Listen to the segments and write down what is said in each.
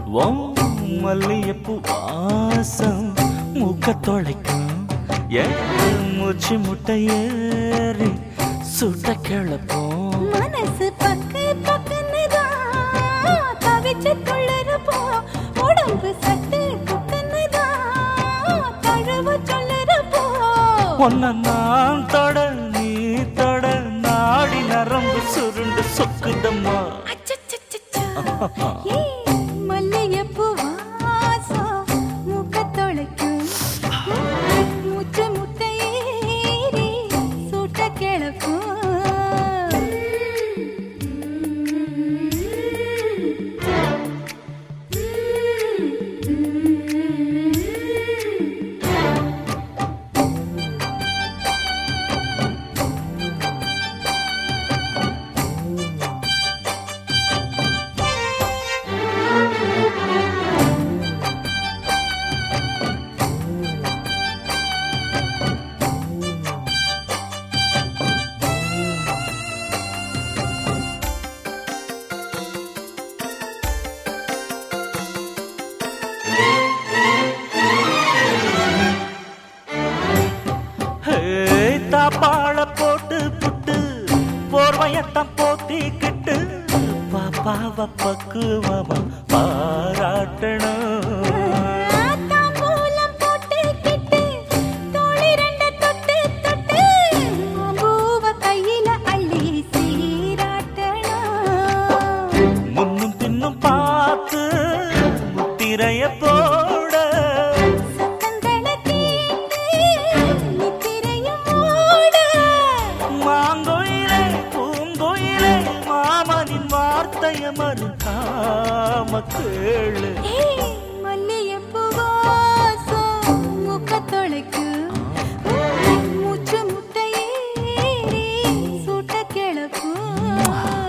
ஓ மல்லியப்பூ வாசம் மூக்க தொலைக்கும் என் மூச்சு முட்டை ஏறி சுட்ட கிளப்போம் மனசு பக்கு பக்குன்னுதான் தவிச்சு துள்ளுறப்போ உடம்பு சட்டு புக்குன்னுதான் தழுவ சொல்லுறப்போ ஒன்ன நான் தொட நீ தொட நாடி நரம்பு சுருண்டு சொக்குதம்மா அச்சச்சச்சச்சோ. ஏய், மல்லிகைப்பூ வாசம் மூக்கத் தொலைக்கும். மூச்சு முட்டை ஏறி சூட்ட கிளப்பும். ஹே, தாப்பாள போட்டு புட்டு போர்வையத்தான் போத்திக்கிட்டு பாப்பாவ பக்குவமா பாராட்டணும் தாம்பூலம் போட்டுக்கிட்டு, தோழி ரெண்ட தொட்டு தொட்டு, பூவ கையில அள்ளி சீராட்டணும். முன்னும் பின்னும் பார்த்து முத்திரைய போட சத்தங்களை கேட்டு நித்திரையும் மூட. மாங்கோயிலே பூங்கோயிலே மாமனின் வார்த்தைய மறுக்காம கேளு ஏய், மல்லிகைப்பூ வாசம் மூக்கத் தொலைக்கும். மூச்சு முட்டை ஏறி சூட்ட கிளப்பும்.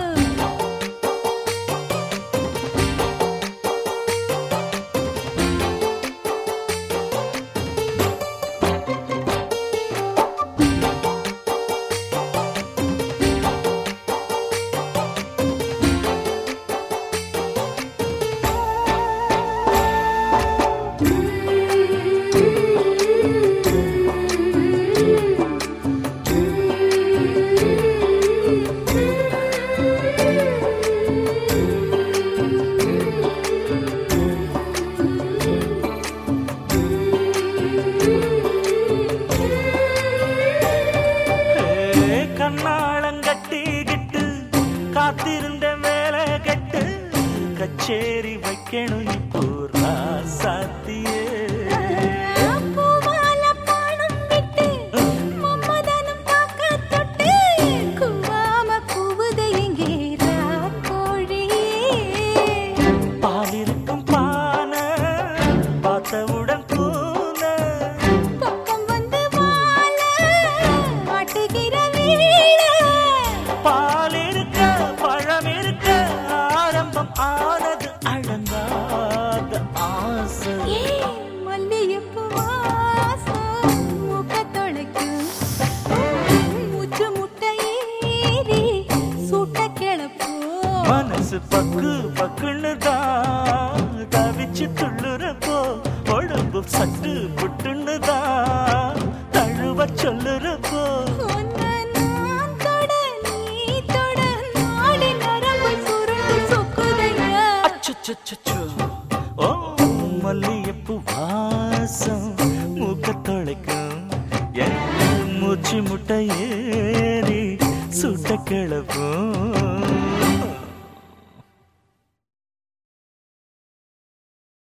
ஏ, கண்ணாளங்கட்டிக்கிட்டு காத்திருந்த வேலை கட்டு கச்சேரி வைக்கணும் இப்போ ராசாத்தியே பூவால பானம் விட்டு மம்மதனம் தாக்க தொட்டு குவாம பூவுது எங்கே ராக்கோழியே பாலிருக்கும் பானை பார்த்தவுடன் பூன பக்கம் வந்து வாழ ஆட்டுகிற வீழ பால் இருக்க பழம் இருக்க ஆரம்பம் ஆனது அடங்காத ஆசை ஏய், மல்லிகைப்பூ வாசம் மூக்கத் தொலைக்கும். மூச்சு முட்டை ஏறி சூட்ட கிளப்பும். மனசு பக்கு பக்குன்னு தான் தவிச்சு துள்ளுறப்போ உடம்பு சட்டு புட்டுன்னு தான் தழுவ சொல்லுறப்போ உன்னை நான் தொட, நீ தொட, நாடி நரம்பு சுருண்டு சொக்குதையா. அச்சச்சச்சோ ஓ மல்லியப்பூ வாசம் மூக்க தொலைக்கும் என் மூச்சு முட்டை ஏறி சுட்ட கிளப்பும்